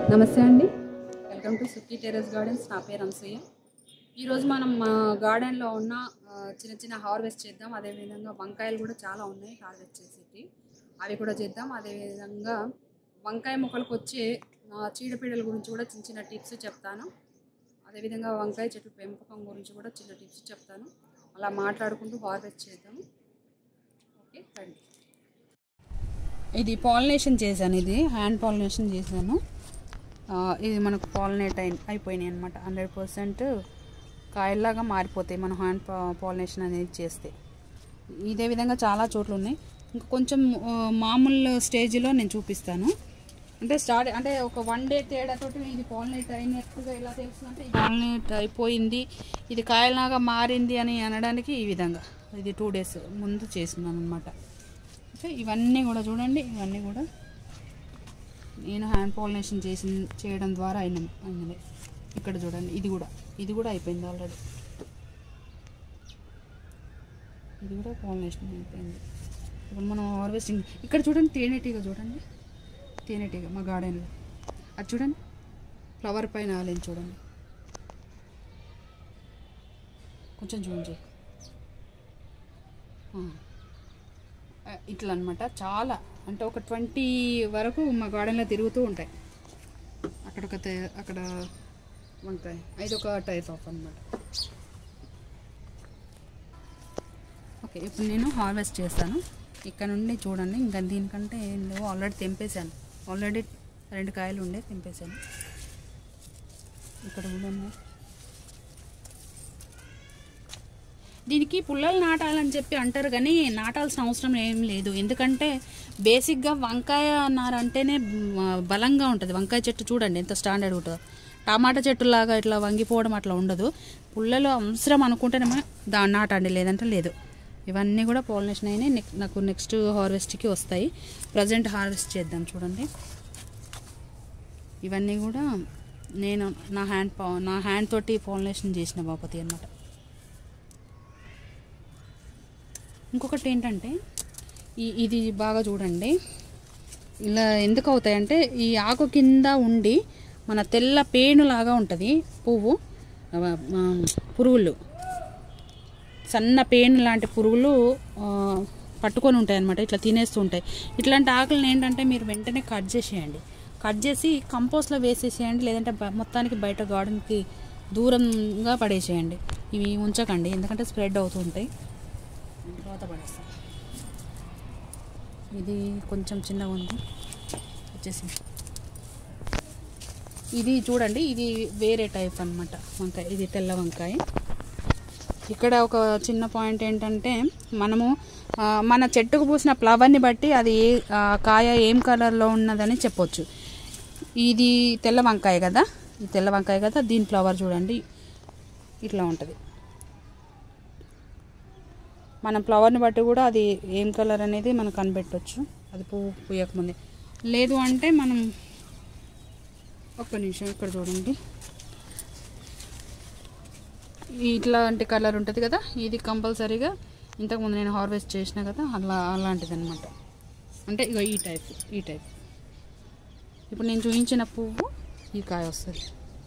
నమస్తే అండి welcome to Sukki terrace gardens నా పేరు అనసూయ ఈరోజు మనం మా గార్డెన్లో ఉన్న ఆ, చిన్న చిన్న హార్వెస్ట్ చేద్దాం అదేవిధంగా వంకాయలు కూడా చాలా ఉన్నాయి హార్వెస్ట్ చేసేటి అవి కూడా చేద్దాం అదేవిధంగా వంకాయ మొక్కలకు వచ్చే ఆ, చీడపీడల గురించి కూడా చిన్న చిన్న టిప్స్ చెప్తాను అదేవిధంగా వంకాయ చెట్టు పెంపకం గురించి కూడా చిన్న టిప్స్ చెప్తాను అలా మాట్లాడుకుంటూ హార్వెస్ట్ చేద్దాం ఓకే రండి ఇది పాలినేషన్ చేశాను ఇది హ్యాండ్ పాలినేషన్ చేశాను ఆ, ఇది మనకు పాలినేట్ అయి అయిపోయినాయి అనమాట హండ్రెడ్ పర్సెంట్ కాయల్లాగా మారిపోతాయి మనం హ్యాండ్ పాలినేషన్ అనేది చేస్తే ఇదే విధంగా చాలా చోట్ల ఉన్నాయి ఇంకా కొంచెం ఆ, మామూలు స్టేజ్లో నేను చూపిస్తాను అంటే స్టార్ట్ అంటే ఒక వన్ డే తేడాతోటి ఇది పాలినేట్ అయినట్టుగా ఎలా తెలుస్తుందంటే పాలినేట్ అయిపోయింది ఇది కాయలాగా మారింది అని అనడానికి ఈ విధంగా ఇది టూ డేస్ ముందు చేసినాను అనమాట ఓకే ఇవన్నీ కూడా చూడండి ఇవన్నీ కూడా నేను హ్యాండ్ పాలినేషన్ చేసి చేయడం ద్వారా అయిన అయినది ఇక్కడ చూడండి ఇది కూడా ఇది కూడా అయిపోయింది ఆల్రెడీ ఇది కూడా పాలినేషన్ అయిపోయింది ఇప్పుడు మనం హార్వెస్టింగ్ ఇక్కడ చూడండి తేనెటీగ చూడండి తేనెటీగ మా గార్డెన్లో అది చూడండి ఫ్లవర్ పైన ఆలేని చూడండి కొంచెం జూమ్ చేయి ఆ. ఆ, ఇట్లా అనమాట చాలా అంటే ఒక ట్వంటీ వరకు మా గార్డెన్లో తిరుగుతూ ఉంటాయి అక్కడ ఒక తే- అక్కడ వంకాయ ఇది ఒక టైప్ ఆఫ్ అనమాట ఓకే ఇప్పుడు నేను హార్వెస్ట్ చేస్తాను ఇక్కడ నుండి చూడండి ఇంకా దీనికంటే ఏం లేవు ఆల్రెడీ తెంపేశాను ఆల్రెడీ రెండు కాయలు ఉండే తెంపేశాను ఇక్కడ కూడా ఉన్నాయి దీనికి పుల్లలు నాటాలని చెప్పి అంటారు కానీ నాటాల్సిన అవసరం ఏం లేదు ఎందుకంటే బేసిక్గా వంకాయ నార అంటేనే మ్, బలంగా ఉంటుంది వంకాయ చెట్టు చూడండి ఎంత స్టాండర్డ్ ఉంటుందో టమాటా చెట్టు లాగా ఇట్లా వంగిపోవడం అట్లా ఉండదు పుల్లలు అవసరం అనుకుంటేనేమో దా నాటండి లేదంటే లేదు ఇవన్నీ కూడా పాలినేషన్ అయినాయి నెక్- నాకు నెక్స్ట్ హార్వెస్ట్కి వస్తాయి ప్రజెంట్ హార్వెస్ట్ చేద్దాం చూడండి ఇవన్నీ కూడా నేను నా హ్యాండ్ పా నా హ్యాండ్ తోటి పాలినేషన్ చేసిన బాపతి అన్నమాట ఇంకొకటి ఏంటంటే ఈ ఇది బాగా చూడండి ఇలా ఎందుకు అవుతాయంటే ఈ ఆకు కింద ఉండి మన తెల్ల పేనులాగా ఉంటుంది పువ్వు ఆ, ఆ, పురుగులు సన్న పేను లాంటి పురుగులు ఆ, పట్టుకొని ఉంటాయి అనమాట ఇట్లా తినేస్తూ ఉంటాయి ఇట్లాంటి ఆకులను ఏంటంటే మీరు వెంటనే కట్ చేసేయండి కట్ చేసి కంపోస్ట్లో వేసేసేయండి లేదంటే బ- మొత్తానికి బయట గార్డెన్కి దూరంగా పడేసేయండి ఇవి ఉంచకండి ఎందుకంటే స్ప్రెడ్ అవుతూ ఉంటాయి తర్వాత పడేస్తాం ఇది కొంచెం చిన్నగా ఉంది వచ్చేసి ఇది చూడండి ఇది వేరే టైప్ అన్నమాట వంకాయ ఇది తెల్ల వంకాయ ఇక్కడ ఒక చిన్న పాయింట్ ఏంటంటే మనము ఆ, మన చెట్టుకు పూసిన ఫ్లవర్ని బట్టి అది ఏ ఆ, కాయ ఏం కలర్లో ఉన్నదని చెప్పొచ్చు ఇది తెల్ల వంకాయ కదా ఇది తెల్ల వంకాయ కదా దీని ఫ్లవర్ చూడండి ఇట్లా ఉంటుంది మన ఫ్లవర్ని బట్టి కూడా అది ఏం కలర్ అనేది మనం కనిపెట్టవచ్చు అది పువ్వు పూయకముందే లేదు అంటే మనం ఒక్క నిమిషం ఇక్కడ చూడండి ఇట్లాంటి కలర్ ఉంటుంది కదా ఇది కంపల్సరీగా ఇంతకుముందు నేను హార్వెస్ట్ చేసిన కదా అలా అలాంటిది అనమాట అంటే ఇక ఈ టైప్ ఈ టైప్ ఇప్పుడు నేను చూపించిన పువ్వు ఈ కాయ వస్తుంది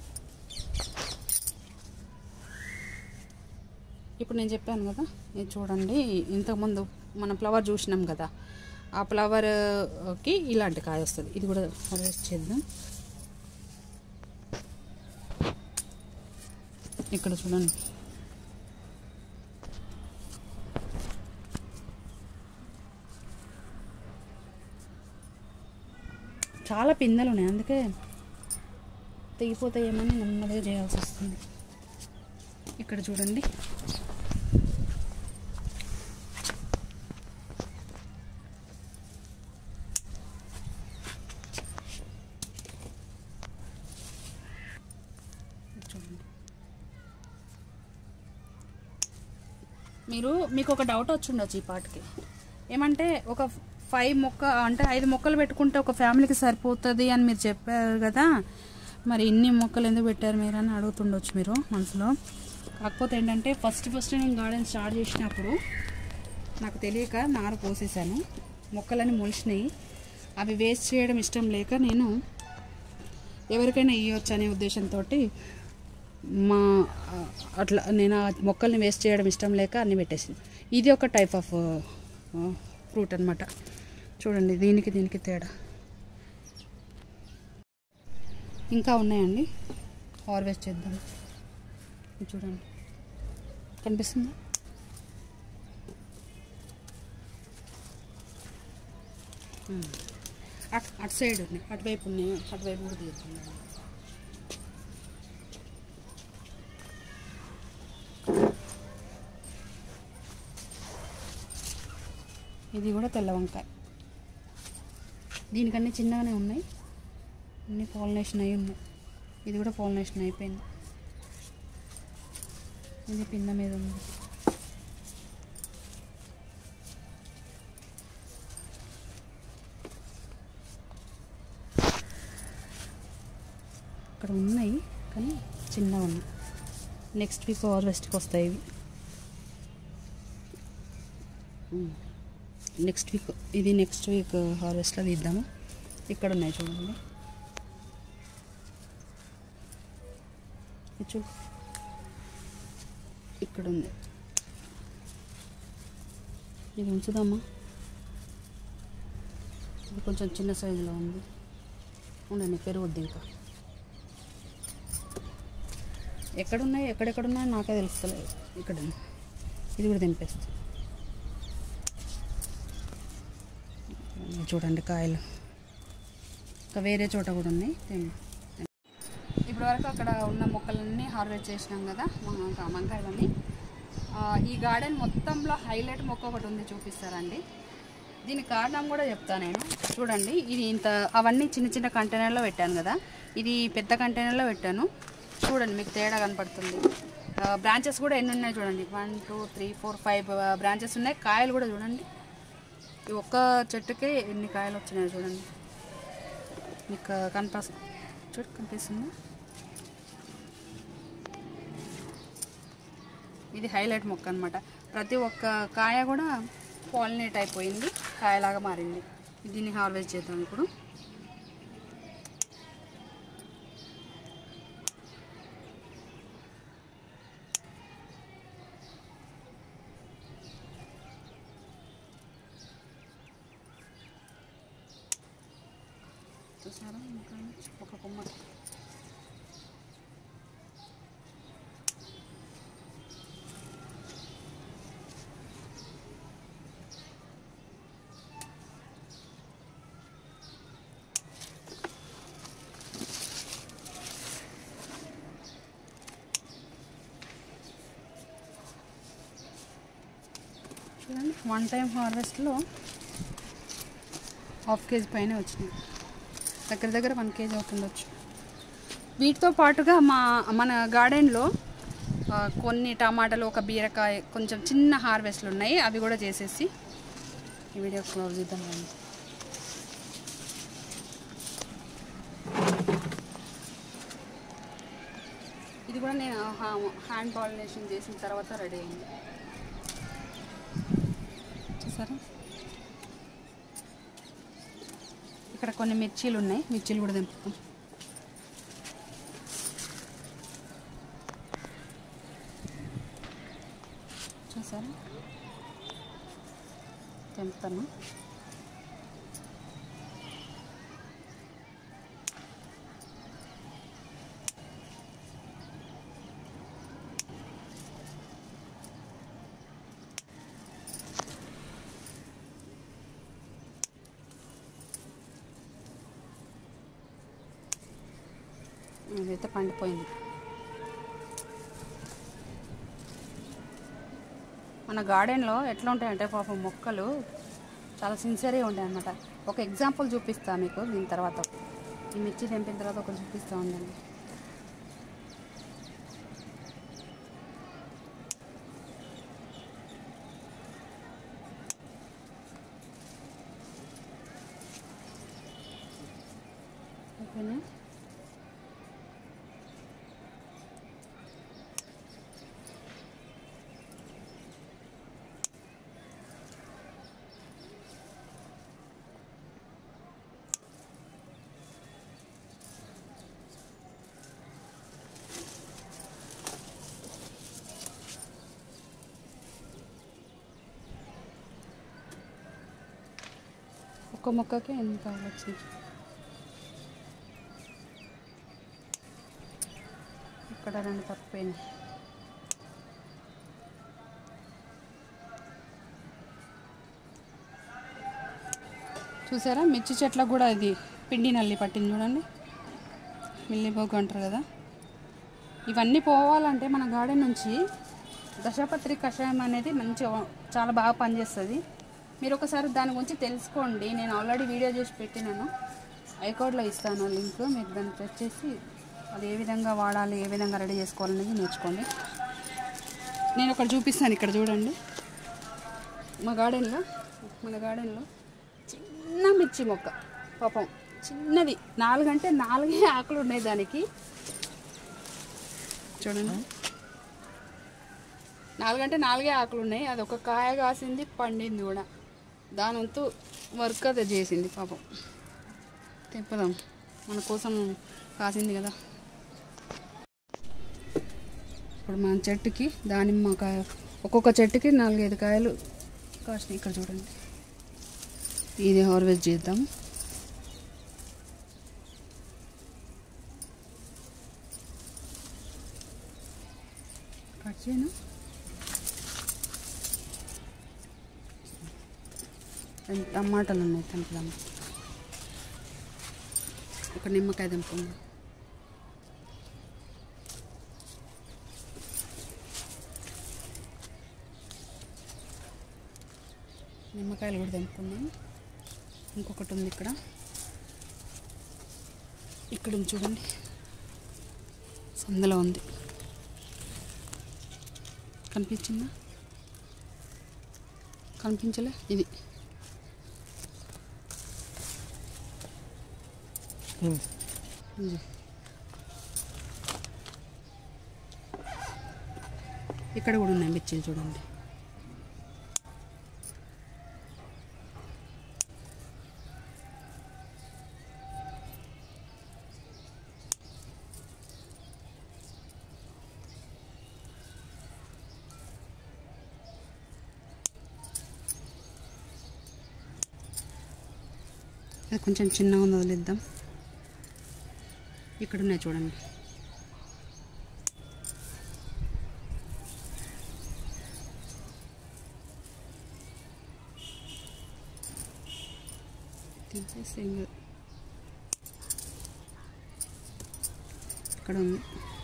ఇప్పుడు నేను చెప్పాను కదా ఇది చూడండి ఇంతకుముందు మనం ఫ్లవర్ చూసినాం కదా ఆ ఫ్లవర్కి ఇలాంటి కాయ వస్తుంది ఇది కూడా హార్వెస్ట్ చేద్దాం ఇక్కడ చూడండి చాలా పిందెలు ఉన్నాయి అందుకే తెగిపోతాయేమని నెమ్మదిగా చేయాల్సి వస్తుంది ఇక్కడ చూడండి చూడండి మీరు మీకు ఒక డౌట్ వచ్చి ఉండొచ్చు ఈ పాటకి ఏమంటే ఒక ఫైవ్ మొక్క అంటే ఐదు మొక్కలు పెట్టుకుంటే ఒక ఫ్యామిలీకి సరిపోతుంది అని మీరు చెప్పారు కదా మరి ఇన్ని మొక్కలు ఎందుకు పెట్టారు మీరు అని అడుగుతుండొచ్చు మీరు మనసులో కాకపోతే ఏంటంటే ఫస్ట్ ఫస్ట్ నేను గార్డెన్ స్టార్ట్ చేసినప్పుడు నాకు తెలియక నార పోసేసాను మొక్కలని మొలిచినాయి అవి వేస్ట్ చేయడం ఇష్టం లేక నేను ఎవరికైనా ఇవ్వచ్చు అనే ఉద్దేశంతో మా ఆ, అట్లా నేను ఆ మొక్కల్ని వేస్ట్ చేయడం ఇష్టం లేక అన్ని పెట్టేసింది ఇది ఒక టైప్ ఆఫ్ ఫ్రూట్ అనమాట చూడండి దీనికి దీనికి తేడా ఇంకా ఉన్నాయండి హార్వెస్ట్ చేద్దాం ఇది చూడండి కనిపిస్తుందా ఉమ్. అటు అటు సైడ్ ఉన్నాయి అటువైపు ఉన్నాయి అటువైపు కూడా తీద్దాం ఇది కూడా తెల్ల వంకాయ దీనికన్నీ చిన్నగానే ఉన్నాయి అన్ని పాలినేషన్ అయి ఉన్నాయి ఇది కూడా పాలినేషన్ అయిపోయింది ఇది పింద మీద ఉంది ఇక్కడ ఉన్నాయి కానీ చిన్నగా ఉన్నాయి నెక్స్ట్ వీక్ హార్వెస్ట్కి వస్తాయి ఇవి నెక్స్ట్ వీక్ ఇది నెక్స్ట్ వీక్ హార్వెస్ట్లో తీద్దాము ఇక్కడ ఉన్నాయి చూడండి ఇది చూడు ఇక్కడ ఉంది ఇది ఉంచుదామా ఇది కొంచెం చిన్న సైజులో ఉంది ఉండండి పెరుగుద్ది ఇంకా ఎక్కడున్నాయి ఎక్కడెక్కడున్నాయో నాకే తెలుస్తలేదు ఇక్కడ ఉంది. ఇది కూడా తెంపేస్తా చూడండి కాయలు ఇంకా వేరే చోట కూడా ఉన్నాయి తెంపి ఇప్పటి వరకు అక్కడ ఉన్న మొక్కలన్నీ హార్వెస్ట్ చేసినాం కదా మన వంకాయలన్నీ ఆ, ఈ గార్డెన్ మొత్తంలో హైలైట్ మొక్క ఒకటి ఉంది చూపిస్తారండి దీనికి కారణం కూడా చెప్తా నేను చూడండి ఇది ఇంత అవన్నీ చిన్న చిన్న కంటైనర్లో పెట్టాను కదా ఇది పెద్ద కంటైనర్లో పెట్టాను చూడండి మీకు తేడా కనపడుతుంది బ్రాంచెస్ కూడా ఎన్ని ఉన్నాయి చూడండి one two three four five branches ఉన్నాయి కాయలు కూడా చూడండి ఈ ఒక్క చెట్టుకే ఎన్ని కాయలు వచ్చినాయి చూడండి మీకు కనిపి చూడు కనిపిస్తుందా ఇది హైలైట్ మొక్క అనమాట ప్రతి ఒక్క కాయ కూడా పాలినేట్ అయిపోయింది కాయలాగా మారింది దీన్ని హార్వెస్ట్ చేద్దాం ఇప్పుడు చూసారా ఇంకా ఒక కొమ్మ చూడండి వన్ టైం హార్వెస్ట్లో హాఫ్ కేజీ పైన వచ్చినాయి దగ్గర దగ్గర వన్ కేజీ అవుతుండొచ్చు వీటితో పాటుగా మా మన గార్డెన్లో ఆ, కొన్ని టమాటాలు ఒక బీరకాయ కొంచెం చిన్న హార్వెస్ట్లు ఉన్నాయి అవి కూడా చేసేసి ఈ వీడియో క్లోజ్ చేద్దాం రండి. ఇది కూడా నేను హ్యాండ్ పాలినేషన్ చేసిన తర్వాత రెడీ అయింది చూసారా ఇక్కడ కొన్ని మిర్చీలు ఉన్నాయి మిర్చీలు కూడా తెంపుతాం చూసారా తెంపుతాను ఇదైతే పండిపోయింది మన గార్డెన్లో ఎట్లా ఉంటాయంటే పాపం మొక్కలు చాలా సిన్సియర్గా ఉంటాయి అన్నమాట ఒక ఎగ్జాంపుల్ చూపిస్తా మీకు దీని తర్వాత ఈ మిర్చి తెంపిన తర్వాత ఒకటి చూపిస్తూ ఉండండి ఓకేనా ఒక్క మొక్కకి ఎన్ని కాయలు వచ్చినాయి ఇక్కడ రెండు తప్పిపోయినాయి చూసారా మిర్చి చెట్లకు కూడా ఇది పిండి నల్లి పట్టింది చూడండి మిల్లిపోగు అంటారు కదా ఇవన్నీ పోవాలంటే మన గార్డెన్ నుంచి దశపత్రి కషాయం అనేది మంచిగా చాలా బాగా పనిచేస్తుంది మీరు ఒకసారి దాని గురించి తెలుసుకోండి నేను ఆల్రెడీ వీడియో చేసి పెట్టినాను ఐకార్డ్లో ఇస్తాను లింక్ మీరు దాన్ని టచ్ చేసి అది ఏ విధంగా వాడాలి ఏ విధంగా రెడీ చేసుకోవాలనేది నేర్చుకోండి నేను ఒకటి చూపిస్తాను ఇక్కడ చూడండి మా గార్డెన్లో మన గార్డెన్లో చిన్న మిర్చి మొక్క పాపం చిన్నది నాలుగంటే నాలుగే ఆకులు ఉన్నాయి దానికి చూడండి నాలుగంటే నాలుగే ఆకులు ఉన్నాయి అది ఒక కాయ కాసింది పండింది కూడా దాని వంతు వర్క్ అది చేసింది పాపం తెప్పదాం మన కోసం కాసింది కదా ఇప్పుడు మన చెట్టుకి దానిమ్మ కాయ ఒక్కొక్క చెట్టుకి నాలుగైదు కాయలు కాసినాయి ఇక్కడ చూడండి ఇది హార్వెస్ట్ చేద్దాం కట్ చేయను రెండు టమాటాలు ఉన్నాయి తెంపుదాం ఒక నిమ్మకాయ తెంపుకుందాం నిమ్మకాయలు కూడా తెంపుకుందాం ఇంకొకటి ఉంది ఇక్కడ ఇక్కడ ఉంది చూడండి సందులో ఉంది కనిపించిందా కనిపించలే ఇది ఇది. ఇక్కడ కూడా ఉన్నాయి మిర్చిలు చూడండి అది కొంచెం చిన్నగా ఉంది వదిలేద్దాం ఇక్కడ ఉన్నాయి చూడండి తీసేస్తే ఏం కాదు. ఇక్కడ ఉంది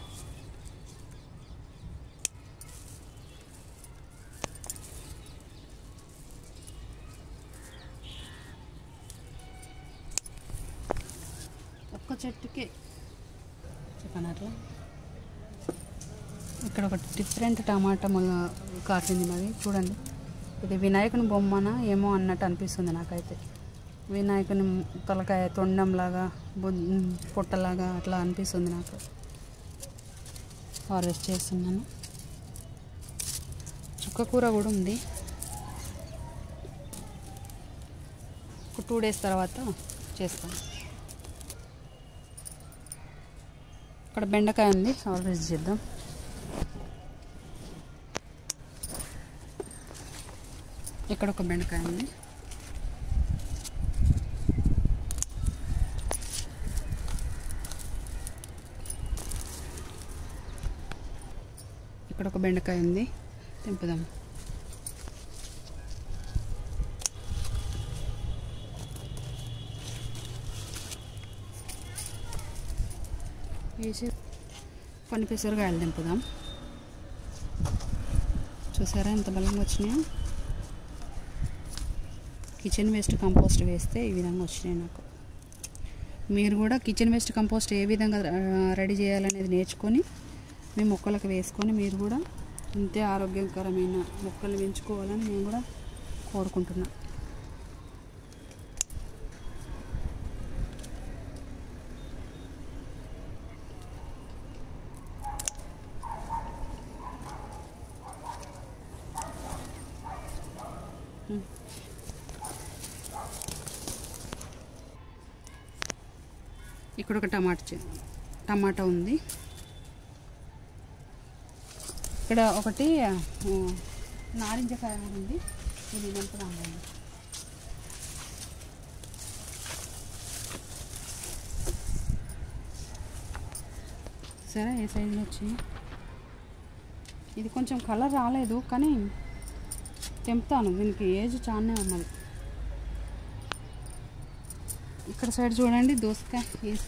ఒక్క చెట్టుకి చెప్పండి అట్లా ఇక్కడ ఒక డిఫరెంట్ టమాటా మొల కాసింది మరి చూడండి ఇది వినాయకుని బొమ్మన ఏమో అన్నట్టు అనిపిస్తుంది నాకైతే వినాయకుని తలకాయ తొండంలాగా బొ- పొట్టలాగా అట్లా అనిపిస్తుంది నాకు హార్వెస్ట్ చేస్తున్నాను చుక్క కూర కూడా ఉంది ఒక టూ డేస్ తర్వాత చేస్తాను ఇక్కడ బెండకాయ ఉంది హార్వెస్ట్ చేద్దాం ఇక్కడ ఒక బెండకాయ ఉంది ఇక్కడ ఒక బెండకాయ ఉంది తెంపుదాం వేసి కొన్ని పెసరకాయలు తెంపుదాం చూసారా ఎంత బలంగా వచ్చినాయో కిచెన్ వేస్ట్ కంపోస్ట్ వేస్తే ఈ విధంగా వచ్చినాయి నాకు మీరు కూడా కిచెన్ వేస్ట్ కంపోస్ట్ ఏ విధంగా ఆ, రెడీ చేయాలనేది నేర్చుకొని మీ మొక్కలకు వేసుకొని మీరు కూడా ఇంతే ఆరోగ్యకరమైన మొక్కలు పెంచుకోవాలని నేను కూడా కోరుకుంటున్నా ఇక్కడ ఒక టమాటా చె- టమాటా ఉంది ఇక్కడ ఒకటి ఆ, నారింజ కాయ కూడా ఉంది ఇది నింపుదాం రండి. చూసారా ఏ సైజులో వచ్చింది ఇది కొంచెం కలర్ రాలేదు కానీ తెంపుతాను దీనికి ఏజ్ చాలానే ఉన్నది ఇక్కడ సైడ్ చూడండి దోసకాయ ఈ-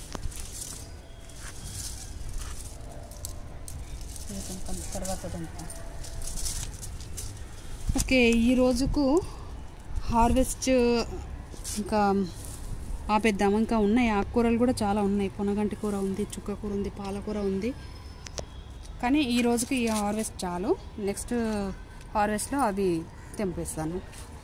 ఇది తెంపుతాం, తర్వాత తెంపుతాం. ఓకే ఈ రోజుకు హార్వెస్ట్ ఇంకా ఆపేద్దాం ఇంకా ఉన్నాయి ఆకుకూరలు కూడా చాలా ఉన్నాయి పొనగంటి కూర ఉంది చుక్క కూర ఉంది పాలకూర ఉంది కానీ ఈ రోజుకి ఈ హార్వెస్ట్ చాలు నెక్స్ట్ హార్వెస్ట్లో అవి తెంపేస్తాను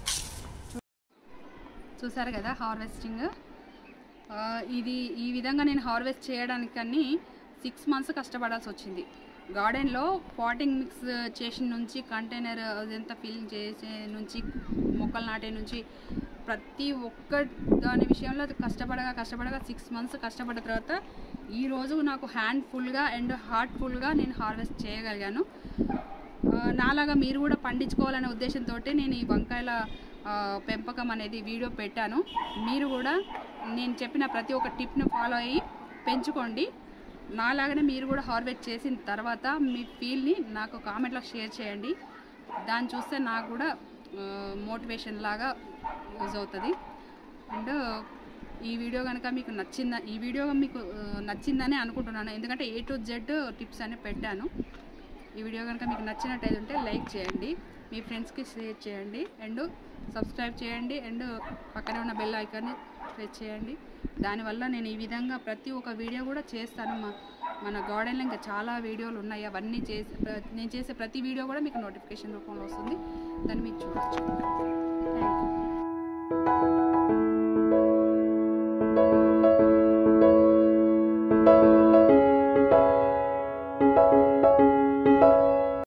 చూసారు కదా హార్వెస్టింగ్ ఆ, ఇది ఈ విధంగా నేను హార్వెస్ట్ చేయడానికి కానీ సిక్స్ మంత్స్ కష్టపడాల్సి వచ్చింది గార్డెన్లో పాటింగ్ మిక్స్ చేసిన నుంచి కంటైనర్ అదంతా ఫిల్ చేసే నుంచి మొక్కలు నాటే నుంచి ప్రతి ఒక్క దాని విషయంలో కష్టపడగా కష్టపడగా సిక్స్ మంత్స్ కష్టపడ్డ తర్వాత ఈ రోజు నాకు హ్యాండ్ ఫుల్గా అండ్ హార్ట్ ఫుల్గా నేను హార్వెస్ట్ చేయగలిగాను ఆ, నాలాగా మీరు కూడా పండించుకోవాలనే ఉద్దేశంతో నేను ఈ వంకాయల ఆ, పెంపకం అనేది వీడియో పెట్టాను మీరు కూడా నేను చెప్పిన ప్రతి ఒక్క టిప్ను ఫాలో అయ్యి పెంచుకోండి నాలాగానే మీరు కూడా హార్వెస్ట్ చేసిన తర్వాత మీ ఫీల్ని నాకు కామెంట్లో షేర్ చేయండి దాన్ని చూస్తే నాకు కూడా మోటివేషన్ లాగా యూజ్ అవుతుంది అండ్ ఈ వీడియో కనుక మీకు నచ్చిందా ఈ వీడియో మీకు ఆ, నచ్చిందని అనుకుంటున్నాను ఎందుకంటే ఏ టు జెడ్ టిప్స్ అని పెట్టాను ఈ వీడియో కనుక మీకు నచ్చినట్టయితే ఉంటే లైక్ చేయండి మీ ఫ్రెండ్స్కి షేర్ చేయండి అండ్ సబ్స్క్రైబ్ చేయండి అండ్ పక్కనే ఉన్న బెల్ ఐకాన్ని ప్రెస్ చేయండి దానివల్ల నేను ఈ విధంగా ప్రతి ఒక్క వీడియో కూడా చేస్తాను మా మన గార్డెన్లో ఇంకా చాలా వీడియోలు ఉన్నాయి అవన్నీ చేసి ప్ర- నేను చేసే ప్రతి వీడియో కూడా మీకు నోటిఫికేషన్ రూపంలో వస్తుంది దాన్ని మీరు చూడొచ్చు థ్యాంక్ యూ